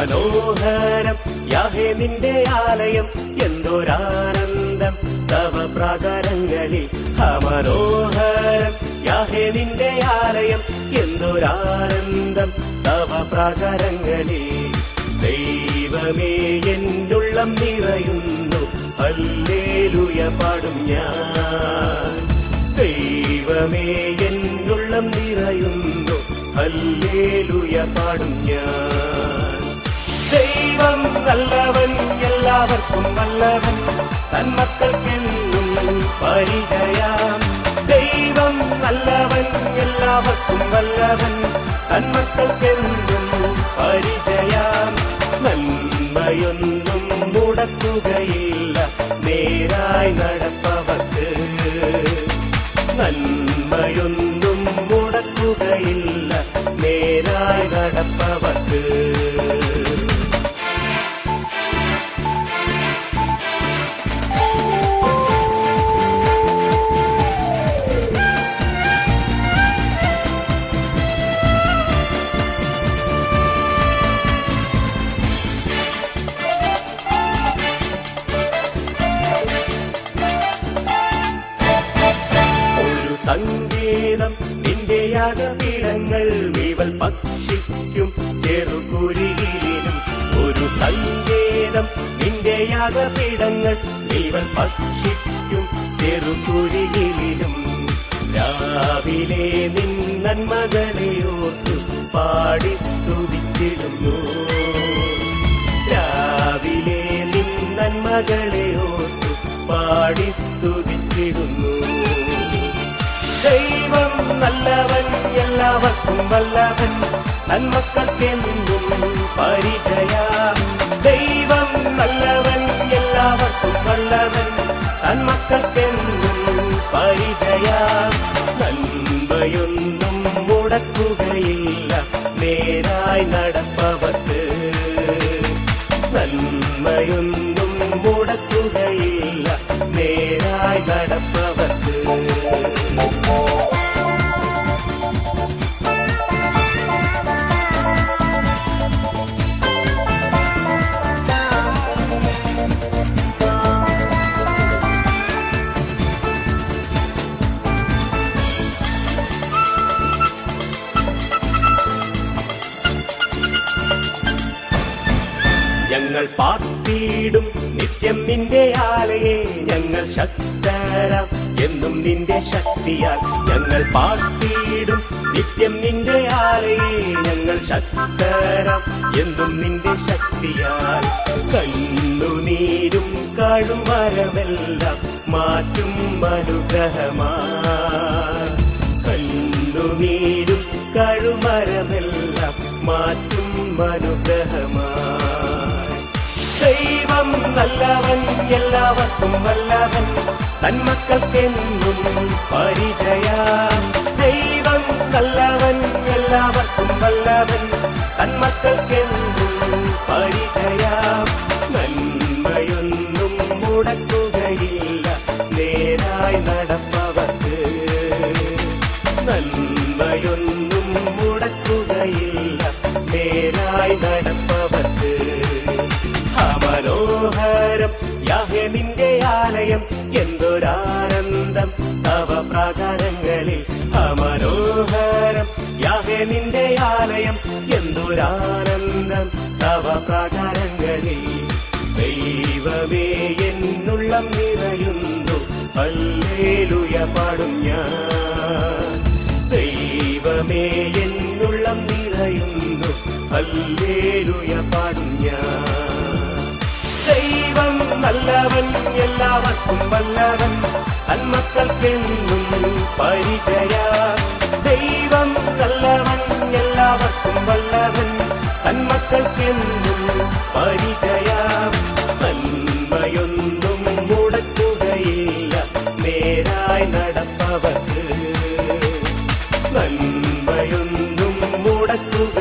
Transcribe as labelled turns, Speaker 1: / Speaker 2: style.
Speaker 1: മനോഹരം യാഹേ നിന്റെ ആലയം എന്തൊരാനന്ദം തവ പ്രാകാരങ്ങളിൽ മനോഹരം യാഹേ നിന്റെ ആലയം എന്തൊരാനന്ദം തവ പ്രാകാരങ്ങളിൽ ദൈവമേ എന്നുള്ളം നിറയുന്നു ഹല്ലേലൂയ പാടും ഞാൻ ദൈവമേ എന്നുള്ളം നിറയുന്നു ഹല്ലേലൂയ പാടും ഞാൻ ദൈവം നല്ലവൻ എല്ലാവർക്കും നല്ലവൻ തന്മക്കൾക്കെന്നും പരിചയാം ദൈവം നല്ലവൻ എല്ലാവർക്കും നല്ലവൻ തന്മക്കൾക്കെന്നും പരിചയാം നന്മയൊന്നും മുടക്കുകയില്ല നേരായി നടപ്പവർക്ക് നന്മയൊന്നും മുടക്കുകയില്ല നേരായി നടപ്പവർക്ക് ഒരു സംഗീതം നിന്റെ യാഗപീഠങ്ങൾ വീവൽ പക്ഷിക്കും ചെറുകുരുകിലും ഒരു സംഗീതം നിന്റെ യാഗപീഠങ്ങൾ വീവൽ പക്ഷിക്കും ചെറുകുരുകിലും രാവിലെ നിൻ നന്മകളെ ഓർത്തു പാടി സ്തുതിച്ചിടുന്നു രാവിലെ നിൻ നന്മകളെ ഓർത്തു പാടി സ്തുതിച്ചിടുന്നു ദൈവം നല്ലവൻ എല്ലാവർക്കും വല്ലവൻ നന്മക്കൾക്കെന്നും പരിചയ ദൈവം നല്ലവൻ എല്ലാവർക്കും വല്ലവൻ നന്മക്കൾക്കെന്നും പരിചയ നന്മയൊന്നും മുടക്കുകയില്ല നേരായി നടപ്പവർക്ക് നന്മയൊന്നും മുടക്കുകയില്ല നേരായി നടപ്പവർക്ക് ഞങ്ങൾ പാർത്തിയിടും നിത്യം നിന്റെ ആലയെ ഞങ്ങൾ ശക്തരാം എന്നും നിന്റെ ശക്തിയാൽ ഞങ്ങൾ പാർത്തിയിടും നിത്യം നിന്റെ ആലയെ ഞങ്ങൾ ശക്തരാം എന്നും നിന്റെ ശക്തിയാൽ കണ്ണുനീരും കഴുമരമെല്ലാം മാറ്റും അനുഗ്രഹമാ കണ്ണുനീരും കഴുമരമെല്ലാം മാറ്റും അനുഗ്രഹമായി ദൈവം നല്ലവൻ എല്ലാവർക്കും വല്ലവൻ തന്മക്കൾക്കെന്നും പരിചയ ദൈവം നല്ലവൻ എല്ലാവർക്കും വല്ലവൻ തന്മക്കൾക്കെന്നും പരിചയ നന്മയൊന്നും മുടക്കുകയില്ല നേരായി നടപ്പവർക്ക് നന്മയൊന്നും മുടക്കുകയില്ല നേരായി നടപ്പവർക്ക് മനോഹരം യാഹെ നിന്റെ ആലയം എന്തൊരാനന്ദം തവ പ്രാകാരങ്ങളിൽ മനോഹരം യാഹെ നിന്റെ ആലയം എന്തൊരാനന്ദം തവ പ്രാകാരങ്ങളിൽ ദൈവമേ എന്നുള്ളം നിറയുന്നു ഹല്ലേലൂയ പാടും ഞാൻ ദൈവമേ എന്നുള്ളം നിറയുന്നു ഹല്ലേലൂയ പാടും ഞാൻ ദൈവം നല്ലവൻ എല്ലാവർക്കും വല്ലവൻ തന്മക്കൾക്കെന്നും പരിചയ ദൈവം നല്ലവൻ എല്ലാവർക്കും വല്ലവൻ തന്മക്കൾക്കെന്നും പരിചയ നന്മയൊന്നും മുടക്കുകയില്ല നേരായി നടപ്പവർക്ക് നന്മയൊന്നും മുടക്കുക